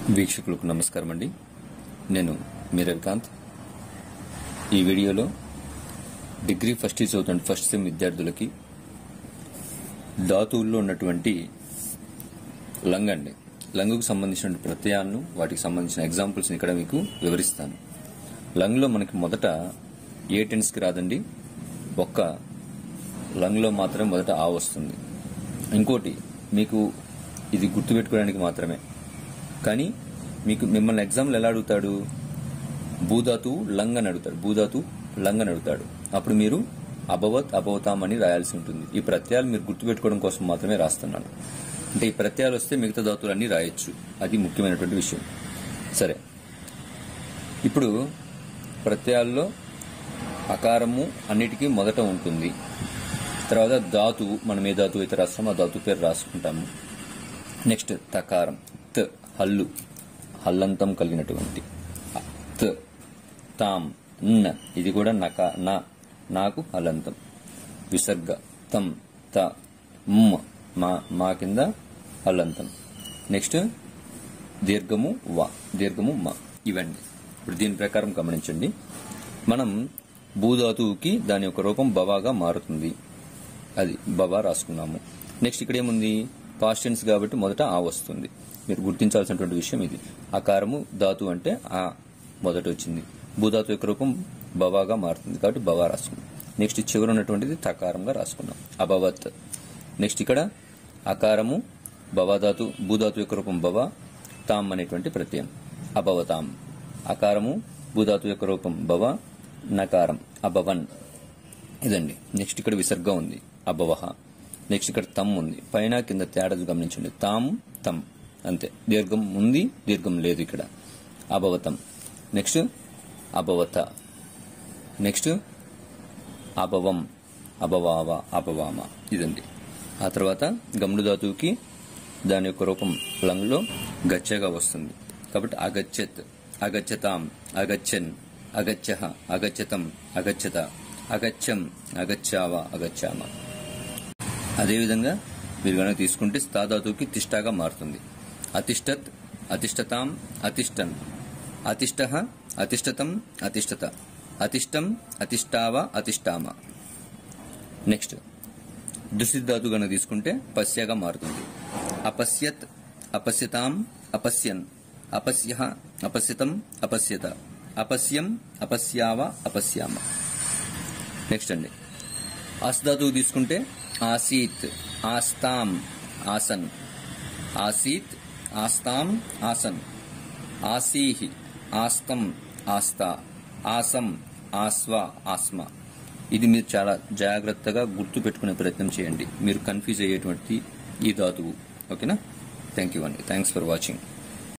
వీక్షకులకు నమస్కారం అండి నేను మీ రవికాంత్ ఈ వీడియోలో డిగ్రీ ఫస్ట్ ఇయర్ చదువుతున్న ఫస్ట్ సెమ్ విద్యార్థులకి ధాతువుల్లో ఉన్నటువంటి లంగ్ అండి లంగుకు సంబంధించిన ప్రత్యయాలను వాటికి సంబంధించిన ఎగ్జాంపుల్స్ని ఇక్కడ మీకు వివరిస్తాను లంగ్లో మనకి మొదట ఏ టెన్స్కి రాదండి ఒక్క లంగ్లో మాత్రమే మొదట ఆ వస్తుంది ఇంకోటి మీకు ఇది గుర్తుపెట్టుకోవడానికి మాత్రమే కానీ మీకు మిమ్మల్ని ఎగ్జామ్లో ఎలా అడుగుతాడు భూధాతు లంగ్ అని అడుగుతాడు భూధాతు లంగ్ అని అడుగుతాడు అప్పుడు మీరు అభవత్ అభవతాం అని రాయాల్సి ఉంటుంది ఈ ప్రత్యయాలు మీరు గుర్తుపెట్టుకోవడం కోసం మాత్రమే రాస్తున్నాను అంటే ఈ ప్రత్యయాలు వస్తే మిగతా ధాతువులన్నీ రాయొచ్చు అది ముఖ్యమైనటువంటి విషయం సరే ఇప్పుడు ప్రత్యయాల్లో అకారము అన్నిటికీ మొదట ఉంటుంది తర్వాత ధాతువు మనం ఏ ధాతువు అయితే రాస్తామో ఆ ధాతు పేరు రాసుకుంటాము నెక్స్ట్ తకారం త్ హల్లు హల్లంతం కలిగినటువంటి త్ తాం న ఇది కూడా నక నా నాకు హలంతం విసర్గ తం త మ్ మా మా కింద హల్లంతం నెక్స్ట్ దీర్ఘము వా దీర్ఘము మా ఇవండి ఇప్పుడు దీని ప్రకారం గమనించండి మనం భూధాతువుకి దాని యొక్క రూపం బవాగా మారుతుంది అది బవా రాసుకున్నాము నెక్స్ట్ ఇక్కడ ఏముంది పాస్టెన్స్ కాబట్టి మొదట ఆ వస్తుంది మీరు గుర్తించాల్సినటువంటి విషయం ఇది ఆకారము ధాతు అంటే ఆ మొదట వచ్చింది భూధాతు యొక్క రూపం బవాగా మారుతుంది కాబట్టి బవా రాసుకున్నాం నెక్స్ట్ చివర ఉన్నటువంటిది తకారంగా రాసుకున్నాం అభవత్ నెక్స్ట్ ఇక్కడ అకారము భవధాతు భూధాతు యొక్క రూపం భవ తాం అనేటువంటి ప్రత్యయం అభవతాం అకారము భూధాతు యొక్క రూపం భవ నకారం అభవన్ ఇదండి నెక్స్ట్ ఇక్కడ విసర్గ ఉంది అభవహ నెక్స్ట్ ఇక్కడ తమ్ ఉంది పైన కింద తేడా గమనించండి తాము తమ్ అంతే దీర్ఘం ఉంది దీర్ఘం లేదు ఇక్కడ అభవతం నెక్స్ట్ అభవత నెక్స్ట్ అభవం అభవావ అభవామ ఇదండి ఆ తర్వాత గమ్ముడు ధాతువుకి దాని యొక్క రూపం లంగ్లో గచ్చగా వస్తుంది కాబట్టి అగచ్చత్ అగచ్చతాం అగచ్చన్ అగచ్చ అగచ్చతం అగచ్చత అగచ్చం అగచ్చావా అగచ్చామ అదేవిధంగా మీరు కనుక తీసుకుంటే స్థాధాతువుకి తిష్టాగా మారుతుంది అతిష్టత్ అతిష్టతాం అతిష్టన్ అతిష్ట అతిష్టతం అతిష్టత అతిష్టం అతిష్టావ అతిష్టామ నెక్స్ట్ దుసిద్ధాతు గనుక తీసుకుంటే పశ్యగా మారుతుంది అపశ్యత్ అపశ్యతాం అపశ్యన్ అపశ్య అపశ్యతం అపశ్యత అపశ్యం అపశ్యావ అపశ్యామ నెక్స్ట్ అండి ఆస్ధాతువు తీసుకుంటే ఆసీత్ ఆస్తాం ఆసన్ ఆసీత్ ఆస్తాం ఆసన్ ఆసీహి ఆస్తం ఆస్తా ఆసం ఆస్వ ఆస్మ ఇది మీరు చాలా జాగ్రత్తగా గుర్తు పెట్టుకునే ప్రయత్నం చేయండి మీరు కన్ఫ్యూజ్ అయ్యేటువంటి ఈ ధాతువు ఓకేనా థ్యాంక్ యూ అండి థ్యాంక్స్ ఫర్ వాచింగ్